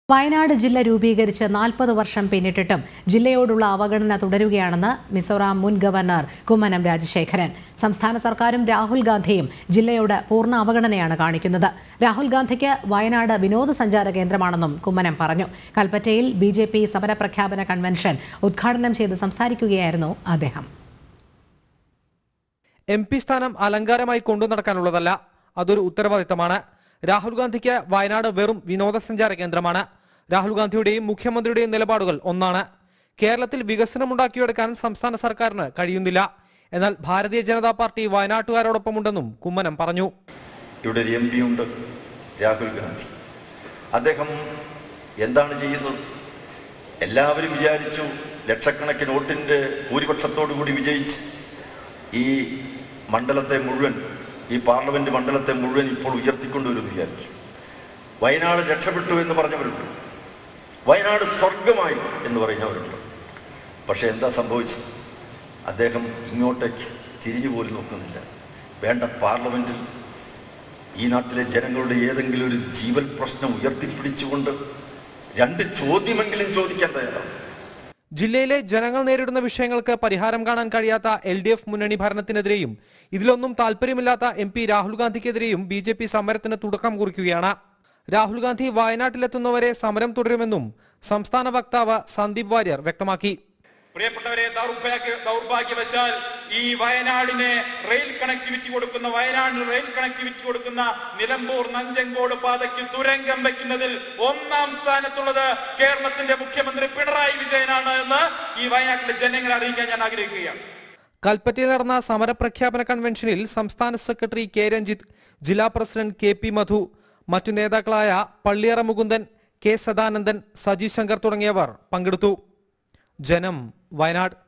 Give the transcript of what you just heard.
വയനാട് ജില്ല രൂപീകരിച്ച് നാൽപ്പത് വർഷം പിന്നിട്ടിട്ടും ജില്ലയോടുള്ള അവഗണന തുടരുകയാണെന്ന് മിസോറാം മുൻ ഗവർണർ കുമ്മനം രാജശേഖരൻ സംസ്ഥാന സർക്കാരും രാഹുൽ ഗാന്ധിയും ജില്ലയോട് പൂർണ്ണ അവഗണനയാണ് കാണിക്കുന്നത് രാഹുൽ ഗാന്ധിക്ക് വയനാട് വിനോദസഞ്ചാര കേന്ദ്രമാണെന്നും കുമ്മനം പറഞ്ഞു കൽപ്പറ്റയിൽ ബി ജെ പി സമരപ്രഖ്യാപന കൺവെൻഷൻ ഉദ്ഘാടനം ചെയ്ത് സംസാരിക്കുകയായിരുന്നു അദ്ദേഹം എം പി സ്ഥാനം അലങ്കാരമായി കൊണ്ടു നടക്കാനുള്ളതല്ല അതൊരു ഉത്തരവാദിത്തമാണ് രാഹുൽ ഗാന്ധിക്ക് വയനാട് വെറും വിനോദസഞ്ചാര കേന്ദ്രമാണ് രാഹുൽ ഗാന്ധിയുടെയും മുഖ്യമന്ത്രിയുടെയും നിലപാടുകൾ ഒന്നാണ് കേരളത്തിൽ വികസനമുണ്ടാക്കിയെടുക്കാൻ സംസ്ഥാന സർക്കാരിന് കഴിയുന്നില്ല എന്നാൽ ഭാരതീയ ജനതാ പാർട്ടി വയനാട്ടുകാരോടൊപ്പമുണ്ടെന്നും കുമ്മനം പറഞ്ഞു ഇവിടെ ഒരു എം പി ഉണ്ട് രാഹുൽ ഗാന്ധി അദ്ദേഹം എന്താണ് ചെയ്യുന്നത് എല്ലാവരും വിചാരിച്ചു ലക്ഷക്കണക്കിന് വോട്ടിൻ്റെ ഭൂരിപക്ഷത്തോടു കൂടി വിജയിച്ച് ഈ മണ്ഡലത്തെ മുഴുവൻ ഈ പാർലമെന്റ് മണ്ഡലത്തെ മുഴുവൻ ഇപ്പോൾ ഉയർത്തിക്കൊണ്ടുവരുമെന്ന് വിചാരിച്ചു വയനാട് രക്ഷപ്പെട്ടു എന്ന് പറഞ്ഞവരുണ്ട് വയനാട് സ്വർഗമായി എന്ന് പറയുന്നവരുണ്ട് പക്ഷെ എന്താ സംഭവിച്ചത് അദ്ദേഹം ഇങ്ങോട്ടേക്ക് തിരിഞ്ഞു പോലും നോക്കുന്നില്ല വേണ്ട പാർലമെന്റിൽ ഈ നാട്ടിലെ ജനങ്ങളുടെ ഏതെങ്കിലും ഒരു ജീവൽ പ്രശ്നം ഉയർത്തിപ്പിടിച്ചുകൊണ്ട് രണ്ട് ചോദ്യമെങ്കിലും ചോദിക്കാൻ തയ്യാറാണ് ജില്ലയിലെ ജനങ്ങൾ നേരിടുന്ന വിഷയങ്ങൾക്ക് പരിഹാരം കാണാൻ കഴിയാത്ത എൽ ഡി എഫ് മുന്നണി ഭരണത്തിനെതിരെയും ഇതിലൊന്നും താല്പര്യമില്ലാത്ത എം പി രാഹുൽ ഗാന്ധിക്കെതിരെയും ബി ജെ പി സമരത്തിന് തുടക്കം കുറിക്കുകയാണ് രാഹുൽ ഗാന്ധി വയനാട്ടിലെത്തുന്നവരെ സമരം തുടരുമെന്നും സംസ്ഥാന വക്താവ് സന്ദീപ് വാര്യർ വ്യക്തമാക്കി പ്രിയപ്പെട്ടവരെ ദൗർഭാഗ്യ ദൗർഭാഗ്യവശാൽ ഈ വയനാടിനെ റെയിൽ കണക്ടിവിറ്റി കൊടുക്കുന്ന വയനാടിന് റെയിൽ കണക്ടിവിറ്റി കൊടുക്കുന്ന നിലമ്പൂർ നഞ്ചങ്കോട് പാതയ്ക്ക് തുരങ്കം വെക്കുന്നതിൽ ഒന്നാം സ്ഥാനത്തുള്ളത് കേരളത്തിന്റെ മുഖ്യമന്ത്രി പിണറായി വിജയനാണ് എന്ന് ഈ വയനാട്ടിലെ ജനങ്ങളെ അറിയിക്കാൻ ഞാൻ ആഗ്രഹിക്കുകയാണ് കൽപ്പറ്റയിൽ നടന്ന സമരപ്രഖ്യാപന കൺവെൻഷനിൽ സംസ്ഥാന സെക്രട്ടറി കെ രഞ്ജിത്ത് ജില്ലാ പ്രസിഡന്റ് കെ പി മധു മറ്റു നേതാക്കളായ പള്ളിയറ മുകുന്ദൻ കെ സദാനന്ദൻ സജി ശങ്കർ തുടങ്ങിയവർ പങ്കെടുത്തു ജനം വയനാട്